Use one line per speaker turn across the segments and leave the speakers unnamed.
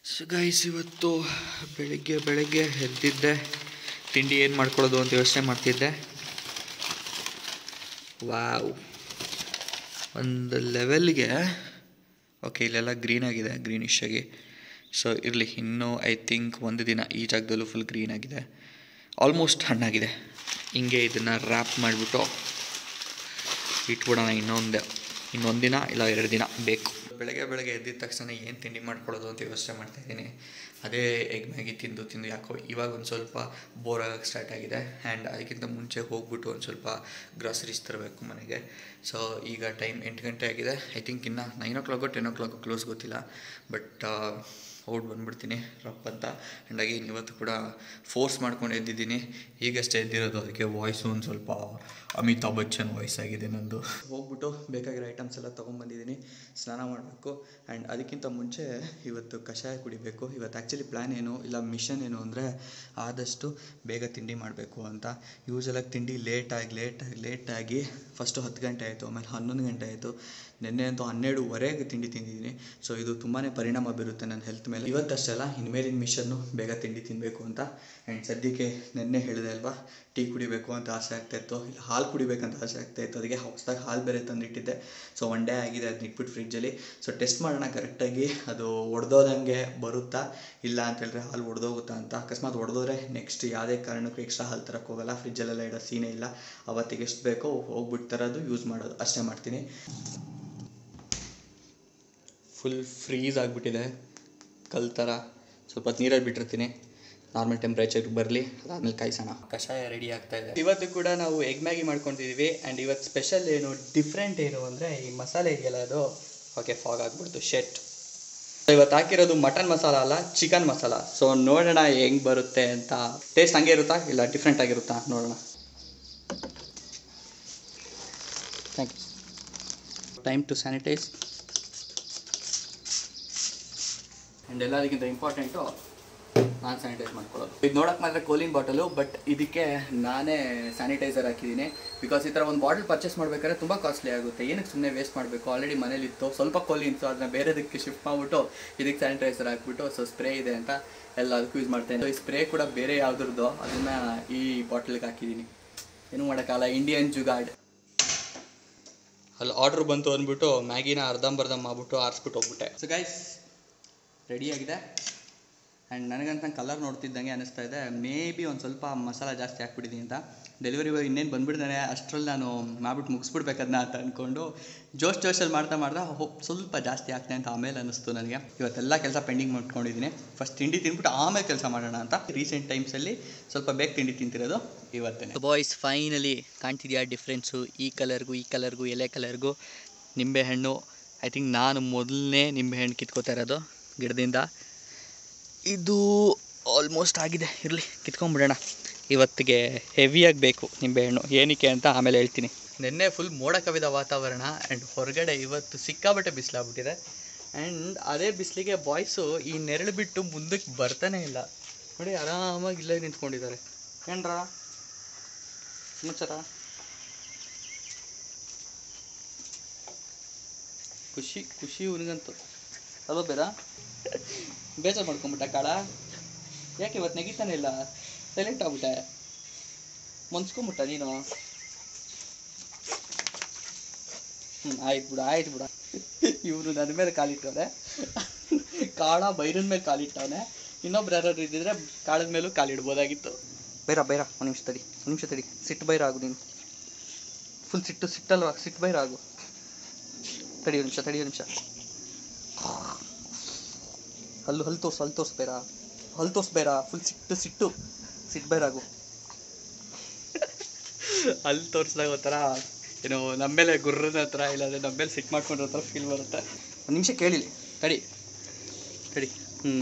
so guys ಇವತ್ತು ಬೆಳಿಗ್ಗೆ ಬೆಳಗ್ಗೆ ಎದ್ದಿದ್ದೆ ತಿಂಡಿ ಏನು ಮಾಡ್ಕೊಳ್ಳೋದು ಅಂತ ಯೋಚನೆ ಮಾಡ್ತಿದ್ದೆ ವಾವ್ ಒಂದು ಲೆವೆಲ್ಗೆ ಓಕೆ ಇಲ್ಲೆಲ್ಲ ಗ್ರೀನ್ ಆಗಿದೆ ಗ್ರೀನಿಶ್ ಆಗಿ ಸೊ ಇರಲಿ ಇನ್ನೂ ಐ ಥಿಂಕ್ ಒಂದು ದಿನ ಈ ಜಾಗದಲ್ಲೂ ಫುಲ್ ಗ್ರೀನ್ ಆಗಿದೆ ಆಲ್ಮೋಸ್ಟ್ ಹಣ್ಣಾಗಿದೆ ಹಿಂಗೆ ಇದನ್ನು ರ್ಯಾಪ್ ಮಾಡಿಬಿಟ್ಟು ಇಟ್ಬಿಡೋಣ ಇನ್ನೊಂದು ಇನ್ನೊಂದು ದಿನ ಇಲ್ಲ ಎರಡು ದಿನ ಬೇಕು ಬೆಳಗ್ಗೆ ಬೆಳಗ್ಗೆ ಎದ್ದಿದ ತಕ್ಷಣ ಏನು ತಿಂಡಿ ಮಾಡ್ಕೊಳ್ಳೋದು ಅಂತ ಯೋಚನೆ ಮಾಡ್ತಾಯಿದ್ದೀನಿ ಅದೇ ಎಗ್ ಮ್ಯಾಗಿ ತಿಂದು ತಿಂದು ಯಾಕೋ ಇವಾಗ ಒಂದು ಸ್ವಲ್ಪ ಬೋರ್ ಆಗೋಕ್ಕೆ ಸ್ಟಾರ್ಟ್ ಆಗಿದೆ ಆ್ಯಂಡ್ ಅದಕ್ಕಿಂತ ಮುಂಚೆ ಹೋಗ್ಬಿಟ್ಟು ಒಂದು ಸ್ವಲ್ಪ ಗ್ರಾಸರೀಸ್ ತರಬೇಕು ಮನೆಗೆ ಸೊ ಈಗ ಟೈಮ್ ಎಂಟು ಗಂಟೆ ಆಗಿದೆ ಐ ಥಿಂಕ್ ಇನ್ನು ನೈನ್ ಓ ಕ್ಲಾಕೋ ಟೆನ್ ಓ ಕ್ಲಾಕೋ ಕ್ಲೋಸ್ ಗೊತ್ತಿಲ್ಲ ಬಟ್ ಔಟ್ ಬಂದ್ಬಿಡ್ತೀನಿ ರಪ್ ಅಂತ ಆ್ಯಂಡ್ ಅಗೇನ್ ಇವತ್ತು ಕೂಡ ಫೋರ್ಸ್ ಮಾಡ್ಕೊಂಡು ಎದ್ದಿದ್ದೀನಿ ಈಗಷ್ಟೇ ಎದ್ದಿರೋದು ಅದಕ್ಕೆ ವಾಯ್ಸು ಒಂದು ಸ್ವಲ್ಪ ಅಮಿತಾಬ್ ಬಚ್ಚನ್ ವಾಯ್ಸ್ ಆಗಿದೆ ನಂದು ಹೋಗ್ಬಿಟ್ಟು ಬೇಕಾಗಿರೋ ಐಟಮ್ಸ್ ಎಲ್ಲ ತೊಗೊಂಬಂದಿದ್ದೀನಿ ಸ್ನಾನ ಮಾಡಬೇಕು ಆ್ಯಂಡ್ ಅದಕ್ಕಿಂತ ಮುಂಚೆ ಇವತ್ತು ಕಷಾಯ ಕುಡಿಬೇಕು ಇವತ್ತು ಆ್ಯಕ್ಚುಲಿ ಪ್ಲ್ಯಾನ್ ಏನು ಇಲ್ಲ ಮಿಷನ್ ಏನು ಅಂದರೆ ಆದಷ್ಟು ಬೇಗ ತಿಂಡಿ ಮಾಡಬೇಕು ಅಂತ ಯೂಶಲಾಗಿ ತಿಂಡಿ ಲೇಟಾಗಿ ಲೇಟಾಗಿ ಲೇಟಾಗಿ ಫಸ್ಟು ಹತ್ತು ಗಂಟೆ ಆಯಿತು ಆಮೇಲೆ ಹನ್ನೊಂದು ಗಂಟೆ ಆಯಿತು ನಿನ್ನೆ ಅಂತೂ ಹನ್ನೆರಡುವರೆಗೆ ತಿಂಡಿ ತಿಂದಿದ್ದೀನಿ ಸೊ ಇದು ತುಂಬಾ ಪರಿಣಾಮ ಬೀರುತ್ತೆ ನನ್ನ ಹೆಲ್ತ್ ಮೇಲೆ ಇವತ್ತಷ್ಟಲ್ಲ ಇನ್ಮೇಲಿನ ಮಿಷನ್ನು ಬೇಗ ತಿಂಡಿ ತಿನ್ನಬೇಕು ಅಂತ ಆ್ಯಂಡ್ ಸದ್ಯಕ್ಕೆ ನಿನ್ನೆ ಹೇಳಿದೆ ಅಲ್ವಾ ಟೀ ಕುಡಿಬೇಕು ಅಂತ ಆಸೆ ಆಗ್ತಾಯಿತ್ತು ಇಲ್ಲ ಹಾಲು ಕುಡಿಬೇಕಂತ ಆಸೆ ಆಗ್ತಾಯಿತ್ತು ಅದಕ್ಕೆ ಹೊಸ್ದಾಗಿ ಹಾಲು ಬೇರೆ ತಂದಿಟ್ಟಿದ್ದೆ ಸೊ ಒನ್ ಡೇ ಆಗಿದೆ ಅದನ್ನ ಇಟ್ಬಿಟ್ಟು ಫ್ರಿಜ್ಜಲ್ಲಿ ಸೊ ಟೆಸ್ಟ್ ಮಾಡೋಣ ಕರೆಕ್ಟಾಗಿ ಅದು ಒಡೆದೋದಂಗೆ ಬರುತ್ತಾ ಇಲ್ಲ ಅಂತ ಹೇಳಿದ್ರೆ ಹಾಲು ಒಡೆದೋಗುತ್ತಾ ಅಂತ ಅಕಸ್ಮಾತ್ ಒಡೆದೋದ್ರೆ ನೆಕ್ಸ್ಟ್ ಯಾವುದೇ ಕಾರಣಕ್ಕೂ ಎಕ್ಸ್ಟ್ರಾ ಹಾಲು ತರಕ್ಕೆ ಹೋಗಲ್ಲ ಫ್ರಿಜ್ಜಲ್ಲೆಲ್ಲ ಇಡೋ ಸೀನೇ ಇಲ್ಲ ಅವತ್ತಿಗೆ ಎಷ್ಟು ಬೇಕೋ ಹೋಗ್ಬಿಟ್ಟು ತರೋದು ಯೂಸ್ ಮಾಡೋದು ಅಷ್ಟೇ ಮಾಡ್ತೀನಿ ಫುಲ್ ಫ್ರೀಸ್ ಆಗಿಬಿಟ್ಟಿದೆ ಕಲ್ ಥರ ಸ್ವಲ್ಪ ಹೊತ್ತು ನೀರಲ್ಲಿ ಬಿಟ್ಟಿರ್ತೀನಿ ನಾರ್ಮಲ್ ಟೆಂಪ್ರೇಚರ್ಗೆ ಬರಲಿ ಅದಾದ್ಮೇಲೆ ಕಾಯಿಸೋಣ ಕಷಾಯ ರೆಡಿ ಆಗ್ತಾ ಇದೆ ಇವತ್ತು ಕೂಡ ನಾವು ಎಗ್ ಮ್ಯಾಗಿ ಮಾಡ್ಕೊತಿದ್ದೀವಿ ಆ್ಯಂಡ್ ಇವತ್ತು ಸ್ಪೆಷಲ್ ಏನು ಡಿಫ್ರೆಂಟ್ ಏನು ಅಂದರೆ ಈ ಮಸಾಲೆ ಇದೆಯಲ್ಲ ಅದು ಓಕೆ ಫಾಗ್ ಆಗಿಬಿಡ್ತು ಶೆಟ್ ಇವತ್ತು ಹಾಕಿರೋದು ಮಟನ್ ಮಸಾಲ ಅಲ್ಲ ಚಿಕನ್ ಮಸಾಲ ಸೊ ನೋಡೋಣ ಹೆಂಗೆ ಬರುತ್ತೆ ಅಂತ ಟೇಸ್ಟ್ ಹಂಗೆ ಇರುತ್ತಾ ಇಲ್ಲ ಡಿಫ್ರೆಂಟ್ ಆಗಿರುತ್ತಾ ನೋಡೋಣ thank you time to sanitize and ಎಲ್ಲದಕ್ಕಿಂತ ಇಂಪಾರ್ಟೆಂಟು ನಾನು ಸ್ಯಾನಿಟೈಸ್ ಮಾಡ್ಕೊಳ್ಳೋದು ಇದು ನೋಡೋಕೆ ಮಾತ್ರ ಕೋಲಿನ್ ಬಾಟಲು ಬಟ್ ಇದಕ್ಕೆ ನಾನೇ ಸ್ಯಾನಿಟೈಸರ್ ಹಾಕಿದ್ದೀನಿ ಬಿಕಾಸ್ ಈ ಥರ ಒಂದು ಬಾಟಲ್ ಪರ್ಚೇಸ್ ಮಾಡ್ಬೇಕಾದ್ರೆ ತುಂಬ ಕಾಸ್ಟ್ಲಿ ಆಗುತ್ತೆ ಏನಕ್ಕೆ ಸುಮ್ಮನೆ ವೇಸ್ಟ್ ಮಾಡಬೇಕು ಆಲ್ರೆಡಿ ಮನೇಲಿತ್ತು ಸ್ವಲ್ಪ ಕೋಲಿನ್ಸು ಅದನ್ನ ಬೇರೆದಕ್ಕೆ ಶಿಫ್ಟ್ ಮಾಡಿಬಿಟ್ಟು ಇದಕ್ಕೆ ಸ್ಯಾನಿಟೈಸರ್ ಹಾಕ್ಬಿಟ್ಟು ಸೊ ಸ್ಪ್ರೇ ಇದೆ ಅಂತ ಎಲ್ಲದಕ್ಕೂ ಯೂಸ್ ಮಾಡ್ತೇನೆ ಈ ಸ್ಪ್ರೇ ಕೂಡ ಬೇರೆ ಯಾವುದ್ರದ್ದು ಅದನ್ನು ಈ ಬಾಟಲ್ಗೆ ಹಾಕಿದ್ದೀನಿ ಏನು ಮಾಡೋಕ್ಕಲ್ಲ ಇಂಡಿಯನ್ ಜುಗಾಡ್ ಅಲ್ಲಿ ಆರ್ಡ್ರ್ ಬಂತು ಅಂದ್ಬಿಟ್ಟು ಮ್ಯಾಗಿನ ಅರ್ಧಂಬರ್ಧ ಮಾಡ್ಬಿಟ್ಟು ಆರಿಸ್ಬಿಟ್ಟು ಹೋಗ್ಬಿಟ್ಟೆ ಸೊ ಗೈಸ್ ರೆಡಿಯಾಗಿದೆ ಆ್ಯಂಡ್ ನನಗಂತ ಕಲರ್ ನೋಡ್ತಿದ್ದಂಗೆ ಅನಿಸ್ತಾ ಇದೆ ಮೇ ಬಿ ಒಂದು ಸ್ವಲ್ಪ ಮಸಾಲ ಜಾಸ್ತಿ ಹಾಕ್ಬಿಟ್ಟಿದ್ದೀನಿ ಅಂತ ಡೆಲಿವರಿ ಬಾಯ್ ಇನ್ನೇನು ಬಂದ್ಬಿಡ್ತಾನೆ ಅಷ್ಟರಲ್ಲಿ ನಾನು ಮಾಡ್ಬಿಟ್ಟು ಮುಗಿಸ್ಬಿಡ್ಬೇಕದನ್ನ ಅಂತ ಅಂದ್ಕೊಂಡು ಜೋಶ್ ಜೋಶಲ್ಲಿ ಮಾಡ್ತಾ ಮಾಡ್ತಾ ಹೋಪ್ ಸ್ವಲ್ಪ ಜಾಸ್ತಿ ಆಗ್ತದೆ ಅಂತ ಆಮೇಲೆ ಅನ್ನಿಸ್ತು ನನಗೆ ಇವತ್ತೆಲ್ಲ ಕೆಲಸ ಪೆಂಡಿಂಗ್ ಮಾಡ್ಕೊಂಡಿದ್ದೀನಿ ಫಸ್ಟ್ ತಿಂಡಿ ತಿಂದ್ಬಿಟ್ಟು ಆಮೇಲೆ ಕೆಲಸ ಮಾಡೋಣ ಅಂತ ರೀಸೆಂಟ್ ಟೈಮ್ಸಲ್ಲಿ ಸ್ವಲ್ಪ ಬೇಗ ತಿಂಡಿ ತಿಂತಿರೋದು ಇವತ್ತೇ ಬಾಯ್ಸ್ ಫೈನಲಿ ಕಾಣ್ತಿದ್ಯಾ ಡಿಫ್ರೆನ್ಸು ಈ ಕಲರ್ಗೂ ಈ ಕಲರ್ಗೂ ಎಲೆ ಕಲರ್ಗೂ ನಿಂಬೆಹಣ್ಣು ಐ ಥಿಂಕ್ ನಾನು ಮೊದಲನೇ ನಿಂಬೆಹಣ್ಣು ಕಿತ್ಕೋತಾ ಇರೋದು ಗಿಡದಿಂದ ಇದು ಆಲ್ಮೋಸ್ಟ್ ಆಗಿದೆ ಇರಲಿ ಕಿತ್ಕೊಂಡ್ಬಿಡೋಣ ಇವತ್ತಿಗೆ ಹೆವಿಯಾಗಿ ಬೇಕು ನಿಂಬೆಹಣ್ಣು ಏನಕ್ಕೆ ಅಂತ ಆಮೇಲೆ ಹೇಳ್ತೀನಿ ನಿನ್ನೆ ಫುಲ್ ಮೋಡ ಕವಿದ ವಾತಾವರಣ ಆ್ಯಂಡ್ ಹೊರಗಡೆ ಇವತ್ತು ಸಿಕ್ಕಾಬಟ್ಟೆ ಬಿಸಿಲಾಗ್ಬಿಟ್ಟಿದೆ ಆ್ಯಂಡ್ ಅದೇ ಬಿಸಿಲಿಗೆ ಬಾಯ್ಸು ಈ ನೆರಳು ಬಿಟ್ಟು ಮುಂದಕ್ಕೆ ಬರ್ತಾನೆ ಇಲ್ಲ ನೋಡಿ ಆರಾಮಾಗಿ ಇಲ್ಲೇ ನಿಂತ್ಕೊಂಡಿದ್ದಾರೆ ಏನ್ರ ಸಮಾಚಾರ ಖುಷಿ ಖುಷಿ ಇವನಿಗಂತೂ ಅಲ್ವ ಬೇಡ ಬೇಜಾರು ಮಾಡ್ಕೊಂಬಿಟ್ಟ ಕಾಳ ಯಾಕೆ ಇವತ್ತು ನೆಗಿತಾನೆ ಇಲ್ಲ ಸೈಲೆಂಟ್ ಆಗ್ಬಿಟ್ಟೆ ಮುನ್ಸ್ಕೊಂಬಿಟ್ಟ ನೀನು ಹ್ಞೂ ಆಯ್ತು ಬಿಡ ಆಯ್ತು ಬಿಡ ಇವನು ನನ್ನ ಮೇಲೆ ಕಾಲಿಟ್ಟವನೆ ಕಾಳ ಬೈರನ ಮೇಲೆ ಕಾಲಿಟ್ಟವನೆ ಇನ್ನೊಬ್ರು ಯಾರಾದ್ರು ಇದ್ದಿದ್ರೆ ಕಾಳದ ಮೇಲೂ ಕಾಲಿಡ್ಬೋದಾಗಿತ್ತು ಬೈರ ಬೈರ ಒಂದು ನಿಮಿಷ ತಡಿ ಒಂದು ನಿಮಿಷ ತಡಿ ಸಿಟ್ಟು ಬೈರ ಆಗು ನೀನು ಫುಲ್ ಸಿಟ್ಟು ಸಿಟ್ಟಲ್ವಾ ಸಿಟ್ಟು ಬೈರ ಆಗು ತಡಿ ಒಂದು ನಿಮಿಷ ತಡಿ ಒಂದು ನಿಮಿಷ ಹಲ್ಲು ಹಲ್ಲು ತೋರ್ಸು ಹಲ್ಲು ತೋರ್ಸು ಬೇಡ ಹಲ್ಲು ತೋರ್ಸು ಬೇಡ ಫುಲ್ ಸಿಟ್ಟು ಸಿಟ್ಟು ಸಿಟ್ಟು ಬೇರಾಗು ಹಲ್ಲು ತೋರಿಸಿದಾಗ ಒಂಥರ ಏನು ನಮ್ಮ ಮೇಲೆ ಗುರ್ರದ ಹತ್ರ ಇಲ್ಲಾಂದ್ರೆ ನಮ್ಮ ಮೇಲೆ ಸಿಟ್ಟು ಮಾಡ್ಕೊಂಡಿರೋ ಥರ ಫೀಲ್ ಬರುತ್ತೆ ಒಂದು ನಿಮಿಷ ಕೇಳಿಲಿ ತಡಿ ತಡಿ ಹ್ಞೂ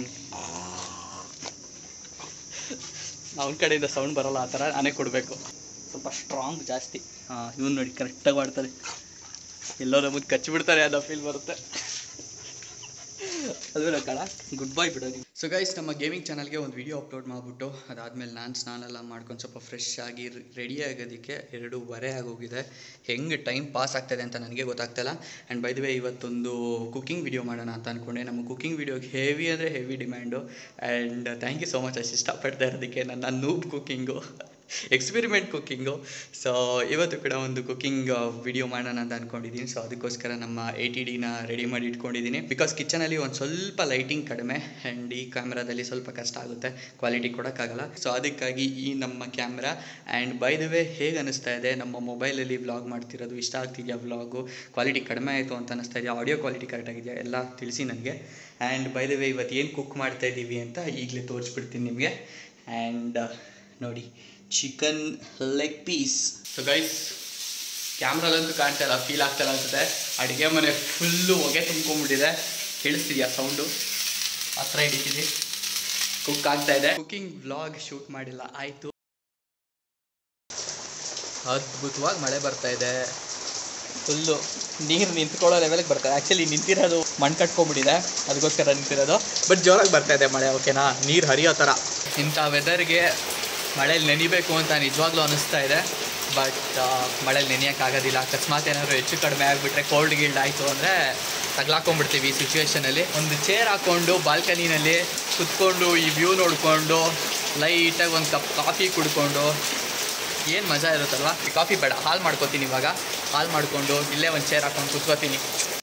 ಅವನ ಕಡೆಯಿಂದ ಸೌಂಡ್ ಬರಲ್ಲ ಆ ಥರ ನಾನೇ ಕೊಡಬೇಕು ಸ್ವಲ್ಪ ಸ್ಟ್ರಾಂಗ್ ಜಾಸ್ತಿ ಹಾಂ ಇವನು ನೋಡಿ ಕರೆಕ್ಟಾಗಿ ಮಾಡ್ತಾರೆ ಎಲ್ಲೋ ನಮಗೆ ಕಚ್ಚಿಬಿಡ್ತಾರೆ ಅನ್ನೋ ಫೀಲ್ ಬರುತ್ತೆ
ಅದು ಕಳ ಗುಡ್ ಬೈ ಬಿಡೋ ಸೊ ಗೈಸ್ ನಮ್ಮ ಗೇಮಿಂಗ್ ಚಾನಲ್ಗೆ ಒಂದು ವಿಡಿಯೋ ಅಪ್ಲೋಡ್ ಮಾಡಿಬಿಟ್ಟು ಅದಾದಮೇಲೆ ನಾನು ಸ್ನಾನ ಎಲ್ಲ ಮಾಡ್ಕೊಂಡು ಸ್ವಲ್ಪ ಫ್ರೆಶ್ ಆಗಿ ರೆಡಿ ಆಗೋದಕ್ಕೆ ಎರಡೂವರೆ ಆಗೋಗಿದೆ ಹೆಂಗೆ ಟೈಮ್ ಪಾಸ್ ಆಗ್ತಾಯಿದೆ ಅಂತ ನನಗೆ ಗೊತ್ತಾಗ್ತಾಯಿಲ್ಲ ಆ್ಯಂಡ್ ಬೈ ದ ವೇ ಇವತ್ತೊಂದು ಕುಕಿಂಗ್ ವಿಡಿಯೋ ಮಾಡೋಣ ಅಂತ ಅಂದ್ಕೊಂಡೆ ನಮ್ಮ ಕುಕಿಂಗ್ ವಿಡಿಯೋಗೆ ಹೆವಿ ಅಂದರೆ heavy demand and thank you so much ಅಷ್ಟು ಇಷ್ಟಪಡ್ತಾ ಇರೋದಕ್ಕೆ ನನ್ನ noob cooking experiment cooking so ಇವತ್ತು ಕೂಡ ಒಂದು ಕುಕ್ಕಿಂಗ್ ವಿಡಿಯೋ ಮಾಡೋಣ ಅಂತ ಅಂದ್ಕೊಂಡಿದ್ದೀನಿ ಸೊ ಅದಕ್ಕೋಸ್ಕರ ನಮ್ಮ ಎ ಟಿ ಡಿನ ರೆಡಿ ಮಾಡಿ ಇಟ್ಕೊಂಡಿದ್ದೀನಿ ಬಿಕಾಸ್ ಕಿಚನಲ್ಲಿ ಒಂದು ಸ್ವಲ್ಪ ಲೈಟಿಂಗ್ ಕಡಿಮೆ ಆ್ಯಂಡ್ ಈ ಕ್ಯಾಮ್ರಾದಲ್ಲಿ ಸ್ವಲ್ಪ ಕಷ್ಟ ಆಗುತ್ತೆ ಕ್ವಾಲಿಟಿ ಕೊಡೋಕ್ಕಾಗಲ್ಲ ಸೊ ಅದಕ್ಕಾಗಿ ಈ ನಮ್ಮ camera and by the way ಹೇಗೆ ಅನಿಸ್ತಾ ಇದೆ ನಮ್ಮ ಮೊಬೈಲಲ್ಲಿ ವ್ಲಾಗ್ ಮಾಡ್ತಿರೋದು ಇಷ್ಟ ಆಗ್ತಿದೆಯಾ ವ್ಲಾಗು ಕ್ವಾಲಿಟಿ ಕಡಿಮೆ ಆಯಿತು ಅಂತ ಅನಿಸ್ತಾ ಇದೆಯಾ ಆಡಿಯೋ ಕ್ವಾಲಿಟಿ ಕರೆಕ್ಟಾಗಿದೆಯಾ ಎಲ್ಲ ತಿಳಿಸಿ ನನಗೆ ಆ್ಯಂಡ್ ಬೈ ದ ವೇ ಇವತ್ತು ಏನು ಕುಕ್ ಮಾಡ್ತಾ ಇದ್ದೀವಿ ಅಂತ ಈಗಲೇ ತೋರಿಸ್ಬಿಡ್ತೀನಿ ನಿಮಗೆ ಆ್ಯಂಡ್ ನೋಡಿ chicken leg piece so guys ಕ್ಯಾಮ್ರಲ್ಲಂತೂ ಕಾಣ್ತಾ ಇಲ್ಲ ಫೀಲ್ ಆಗ್ತಾ ಇಲ್ಲ ಅನ್ಸುತ್ತೆ ಅಡುಗೆ ಮನೆ ಫುಲ್ಲು ಹೊಗೆ ತುಂಬ್ಕೊಂಡ್ಬಿಟ್ಟಿದೆ ಕೇಳಿಸ್ತಿದ್ಯಾ ಸೌಂಡು ಹತ್ರ ಹಿಡಿತಿದ್ವಿ ಕುಕ್ ಆಗ್ತಾ ಇದೆ ಕುಕಿಂಗ್ ವ್ಲಾಗ್ ಶೂಟ್ ಮಾಡಿಲ್ಲ ಆಯಿತು ಅದ್ಭುತವಾಗಿ ಮಳೆ ಬರ್ತಾ ಇದೆ ಫುಲ್ಲು ನೀರು ನಿಂತ್ಕೊಳ್ಳೋ ಲೆವೆಲ್ಗೆ ಬರ್ತಾ ಇದೆ ಆ್ಯಕ್ಚುಲಿ ನಿಂತಿರೋದು ಮಣ್ಣು ಕಟ್ಕೊಂಡ್ಬಿಟ್ಟಿದೆ ಅದಕ್ಕೋಸ್ಕರ ನಿಂತಿರೋದು ಬಟ್ ಜೋರಾಗಿ ಬರ್ತಾ ಇದೆ ಮಳೆ ಓಕೆನಾ ನೀರು ಹರಿಯೋ ಥರ ಇಂಥ ವೆದರ್ಗೆ ಮಳೇಲಿ ನೆನಿಬೇಕು ಅಂತ ನಿಜವಾಗ್ಲೂ ಅನ್ನಿಸ್ತಾ ಇದೆ ಬಟ್ ಮಳೇಲಿ ನೆನೆಯೋಕ್ಕಾಗೋದಿಲ್ಲ ಅಕಸ್ಮಾತ್ ಏನಾದರೂ ಹೆಚ್ಚು ಕಡಿಮೆ ಆಗಿಬಿಟ್ರೆ ಕೋಲ್ಡ್ ಗಿಲ್ಡ್ ಆಯಿತು ಅಂದರೆ ತಗ್ಲಾಕೊಂಡ್ಬಿಡ್ತೀವಿ ಈ ಸಿಚುವೇಷನಲ್ಲಿ ಒಂದು ಚೇರ್ ಹಾಕ್ಕೊಂಡು ಬಾಲ್ಕನಿನಲ್ಲಿ ಕುತ್ಕೊಂಡು ಈ ವ್ಯೂ ನೋಡಿಕೊಂಡು ಲೈಟಾಗಿ ಒಂದು ಕಪ್ ಕಾಫಿ ಕುಡ್ಕೊಂಡು ಏನು ಮಜಾ ಇರುತ್ತಲ್ವಾ ಈ ಕಾಫಿ ಬೇಡ ಹಾಲು ಮಾಡ್ಕೋತೀನಿ ಇವಾಗ ಹಾಲು ಮಾಡಿಕೊಂಡು ಇಲ್ಲೇ ಒಂದು ಚೇರ್ ಹಾಕೊಂಡು ಕುತ್ಕೋತೀನಿ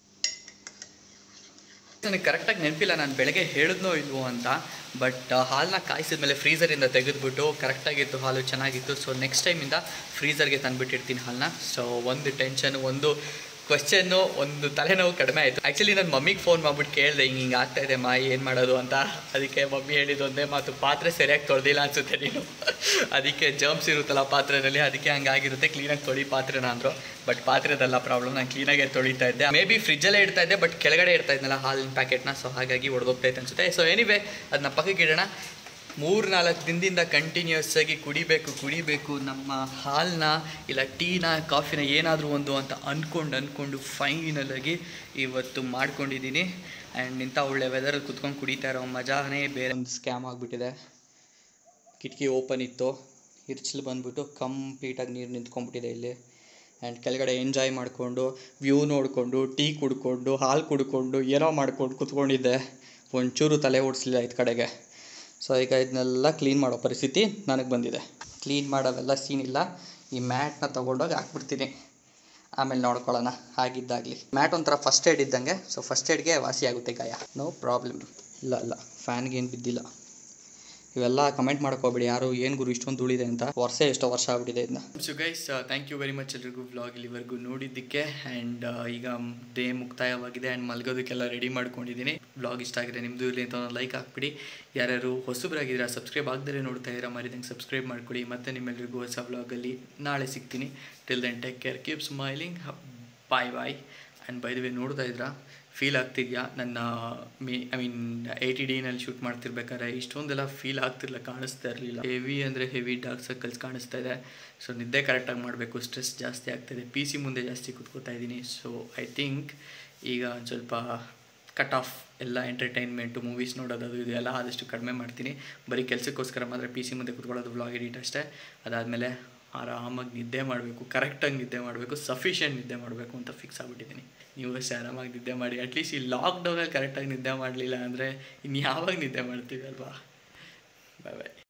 ನನಗೆ ಕರೆಕ್ಟಾಗಿ ನೆನಪಿಲ್ಲ ನಾನು ಬೆಳಗ್ಗೆ ಹೇಳಿದ್ನೋ ಇಲ್ವೋ ಅಂತ ಬಟ್ ಹಾಲನ್ನ ಕಾಯಿಸಿದ್ಮೇಲೆ ಫ್ರೀಝರಿಂದ ತೆಗೆದುಬಿಟ್ಟು ಕರೆಕ್ಟಾಗಿತ್ತು ಹಾಲು ಚೆನ್ನಾಗಿತ್ತು ಸೊ ನೆಕ್ಸ್ಟ್ ಟೈಮಿಂದ ಫ್ರೀಝರ್ಗೆ ತಂದುಬಿಟ್ಟಿರ್ತೀನಿ ಹಾಲನ್ನ ಸೊ ಒಂದು ಟೆನ್ಷನ್ ಒಂದು ಕ್ವಶನ್ನು ಒಂದು ತಲೆನೋವು ಕಡಿಮೆ ಆಯಿತು ಆ್ಯಕ್ಚುಲಿ ನನ್ನ ಮಮ್ಮಿಗೆ ಫೋನ್ ಮಾಡ್ಬಿಟ್ಟು ಕೇಳಿದೆ ಹಿಂಗೆ ಹಿಂಗೆ ಆಗ್ತಾ ಇದೆ ಮಾ ಏನು ಮಾಡೋದು ಅಂತ ಅದಕ್ಕೆ ಮಮ್ಮಿ ಹೇಳಿದ್ದು ಒಂದೇ ಮಾತು ಪಾತ್ರೆ ಸರಿಯಾಗಿ ತೊಳೆದಿಲ್ಲ ಅನ್ಸುತ್ತೆ ನೀನು ಅದಕ್ಕೆ ಜರ್ಮ್ಸ್ ಇರುತ್ತಲ್ಲ ಪಾತ್ರೆಯಲ್ಲಿ ಅದಕ್ಕೆ ಹಂಗಾಗಿರುತ್ತೆ ಕ್ಲೀನಾಗಿ ತೊಳಿ ಪಾತ್ರೆನ ಅಂದರು ಬಟ್ ಪಾತ್ರೆದಲ್ಲ ಪ್ರಾಬ್ಲಮ್ ನಾನು ಕ್ಲೀನಾಗೆ ತೊಳಿತಾ ಇದ್ದೆ ಮೇ ಬಿ ಫ್ರಿಜ್ಜಲ್ಲೇ ಇಡ್ತಾ ಇದ್ದೆ ಬಟ್ ಕೆಳಗಡೆ ಇಡ್ತಾ ಇದ್ನಲ್ಲ ಹಾಲಿನ ಪ್ಯಾಕೆಟ್ನ ಸೊ ಹಾಗಾಗಿ ಹೊಡೆದೋಗ್ತೈತೆ ಅನ್ಸುತ್ತೆ ಸೊ ಎನಿವೆ ಅದನ್ನ ಪಕ್ಕಕ್ಕೆ ಇಡೋಣ ಮೂರು ನಾಲ್ಕು ದಿನದಿಂದ ಕಂಟಿನ್ಯೂಸ್ ಆಗಿ ಕುಡಿಬೇಕು ಕುಡಿಬೇಕು ನಮ್ಮ ಹಾಲನ್ನ ಇಲ್ಲ ಟೀನ ಕಾಫಿನ ಏನಾದರೂ ಒಂದು ಅಂತ ಅಂದ್ಕೊಂಡು ಅಂದ್ಕೊಂಡು ಫೈನಲಾಗಿ ಇವತ್ತು ಮಾಡ್ಕೊಂಡಿದ್ದೀನಿ ಆ್ಯಂಡ್ ಇಂಥ ಒಳ್ಳೆ ವೆದರಲ್ಲಿ ಕುತ್ಕೊಂಡು ಕುಡಿತಾ ಇರೋ ಮಜಾನೇ ಬೇರೆ ಒಂದು ಸ್ಕ್ಯಾಮ್ ಆಗಿಬಿಟ್ಟಿದೆ ಕಿಟಕಿ ಓಪನ್ ಇತ್ತು ಹಿರ್ಚಲು ಬಂದ್ಬಿಟ್ಟು ಕಂಪ್ಲೀಟಾಗಿ ನೀರು ನಿಂತ್ಕೊಂಡ್ಬಿಟ್ಟಿದೆ ಇಲ್ಲಿ ಆ್ಯಂಡ್ ಕೆಳಗಡೆ ಎಂಜಾಯ್ ಮಾಡಿಕೊಂಡು ವ್ಯೂ ನೋಡಿಕೊಂಡು ಟೀ ಕುಡ್ಕೊಂಡು ಹಾಲು ಕುಡ್ಕೊಂಡು ಏನೋ ಮಾಡ್ಕೊಂಡು ಕುತ್ಕೊಂಡಿದ್ದೆ ಒಂಚೂರು ತಲೆ ಓಡಿಸ್ಲಿಲ್ಲ ಇದು ಕಡೆಗೆ ಸೊ ಈಗ ಇದನ್ನೆಲ್ಲ ಕ್ಲೀನ್ ಮಾಡೋ ಪರಿಸ್ಥಿತಿ ನನಗೆ ಬಂದಿದೆ ಕ್ಲೀನ್ ಮಾಡೋವೆಲ್ಲ ಸೀನ್ ಇಲ್ಲ ಈ ಮ್ಯಾಟ್ನ ತೊಗೊಂಡೋಗಿ ಹಾಕ್ಬಿಡ್ತೀನಿ ಆಮೇಲೆ ನೋಡ್ಕೊಳ್ಳೋಣ ಆಗಿದ್ದಾಗಲಿ ಮ್ಯಾಟ್ ಒಂಥರ ಫಸ್ಟ್ ಏಡ್ ಇದ್ದಂಗೆ ಸೊ ಫಸ್ಟ್ ಏಡ್ಗೆ ವಾಸಿ ಆಗುತ್ತೆ ಗಾಯ ನೋ ಪ್ರಾಬ್ಲಮ್ ಇಲ್ಲ ಇಲ್ಲ ಫ್ಯಾನ್ಗೆ ಏನು ಬಿದ್ದಿಲ್ಲ ಇವೆಲ್ಲ ಕಮೆಂಟ್ ಹೋಗ್ಬೇಡಿ ಯಾರು ಏನು ಗುರು ಇಷ್ಟೊಂದು ಧೂಳಿದೆ ಅಂತ ವರ್ಷ ಎಷ್ಟೋ ವರ್ಷ ಆಗ್ಬಿಟ್ಟಿದೆ ಇದನ್ನ so guys thank you very much ಎಲ್ರಿಗೂ ವ್ಲಾಗ್ ಇಲ್ಲಿವರೆಗೂ ನೋಡಿದ್ದಕ್ಕೆ ಆ್ಯಂಡ್ ಈಗ ಡೇ ಮುಕ್ತಾಯವಾಗಿದೆ ಆ್ಯಂಡ್ ಮಲ್ಗೋದಕ್ಕೆಲ್ಲ ರೆಡಿ ಮಾಡ್ಕೊಂಡಿದ್ದೀನಿ ವ್ಲಾಗ್ ಇಷ್ಟ ಆಗಿದೆ ನಿಮ್ಮದು ಇರಲಿ ಅಂತ ಒಂದು ಲೈಕ್ ಹಾಕ್ಬಿಡಿ ಯಾರ್ಯಾರು ಹೊಸಬ್ರಾಗಿದ್ದೀರಾ ಸಬ್ಸ್ಕ್ರೈಬ್ ಆಗದೇ ನೋಡ್ತಾ ಇದ್ದೀರಾ ಮರಿದಂಗೆ ಸಬ್ಸ್ಕ್ರೈಬ್ ಮಾಡ್ಕೊಳ್ಳಿ ಮತ್ತೆ ನಿಮ್ಮೆಲ್ಲರಿಗೂ ಹೊಸ ವ್ಲಾಗಲ್ಲಿ ನಾಳೆ ಸಿಗ್ತೀನಿ till then take care keep smiling bye bye and by the way ನೋಡ್ತಾ ಇದ್ರಾ ಫೀಲ್ ಆಗ್ತಿದೆಯಾ ನನ್ನ ಮೇ ಐ ಮೀನ್ ಏ ಟಿ ಡಿನಲ್ಲಿ ಶೂಟ್ ಮಾಡ್ತಿರ್ಬೇಕಾದ್ರೆ ಇಷ್ಟೊಂದೆಲ್ಲ ಫೀಲ್ ಆಗ್ತಿರಲಿಲ್ಲ ಕಾಣಿಸ್ತಾ ಇರಲಿಲ್ಲ ಹೆವಿ ಅಂದರೆ ಹೆವಿ ಡಾರ್ಕ್ ಸರ್ಕಲ್ಸ್ ಕಾಣಿಸ್ತಾ ಇದೆ ಸೊ ನಿದ್ದೆ ಕರೆಕ್ಟಾಗಿ ಮಾಡಬೇಕು ಸ್ಟ್ರೆಸ್ ಜಾಸ್ತಿ ಆಗ್ತಾಯಿದೆ ಪಿ ಸಿ ಮುಂದೆ ಜಾಸ್ತಿ ಕುತ್ಕೋತಾ ಇದ್ದೀನಿ ಸೊ ಐ ಥಿಂಕ್ ಈಗ ಒಂದು ಸ್ವಲ್ಪ ಕಟ್ ಆಫ್ ಎಲ್ಲ ಎಂಟರ್ಟೈನ್ಮೆಂಟು ಮೂವೀಸ್ ನೋಡೋದು ಅದು ಇದು ಎಲ್ಲ ಆದಷ್ಟು ಕಡಿಮೆ ಮಾಡ್ತೀನಿ ಬರೀ ಕೆಲಸಕ್ಕೋಸ್ಕರ ಮಾತ್ರ ಪಿ ಸಿ ಮುಂದೆ ಕುತ್ಕೊಳ್ಳೋದು ವ್ಲಾಗ್ ಎಡಿಟ್ ಅಷ್ಟೇ ಅದಾದಮೇಲೆ ಆರಾಮಾಗಿ ನಿದ್ದೆ ಮಾಡಬೇಕು ಕರೆಕ್ಟಾಗಿ ನಿದ್ದೆ ಮಾಡಬೇಕು ಸಫಿಷಿಯೆಂಟ್ ನಿದ್ದೆ ಮಾಡಬೇಕು ಅಂತ ಫಿಕ್ಸ್ ಆಗಿಬಿಟ್ಟಿದ್ದೀನಿ ನೀವು ಅಷ್ಟೇ ಆರಾಮಾಗಿ ನಿದ್ದೆ ಮಾಡಿ ಅಟ್ಲೀಸ್ಟ್ ಈ ಲಾಕ್ಡೌನಲ್ಲಿ ಕರೆಕ್ಟಾಗಿ ನಿದ್ದೆ ಮಾಡಲಿಲ್ಲ ಅಂದರೆ ಇನ್ನು ಯಾವಾಗ ನಿದ್ದೆ ಮಾಡ್ತೀವಿ ಅಲ್ವಾ ಬಾಯ್ ಬಾಯ್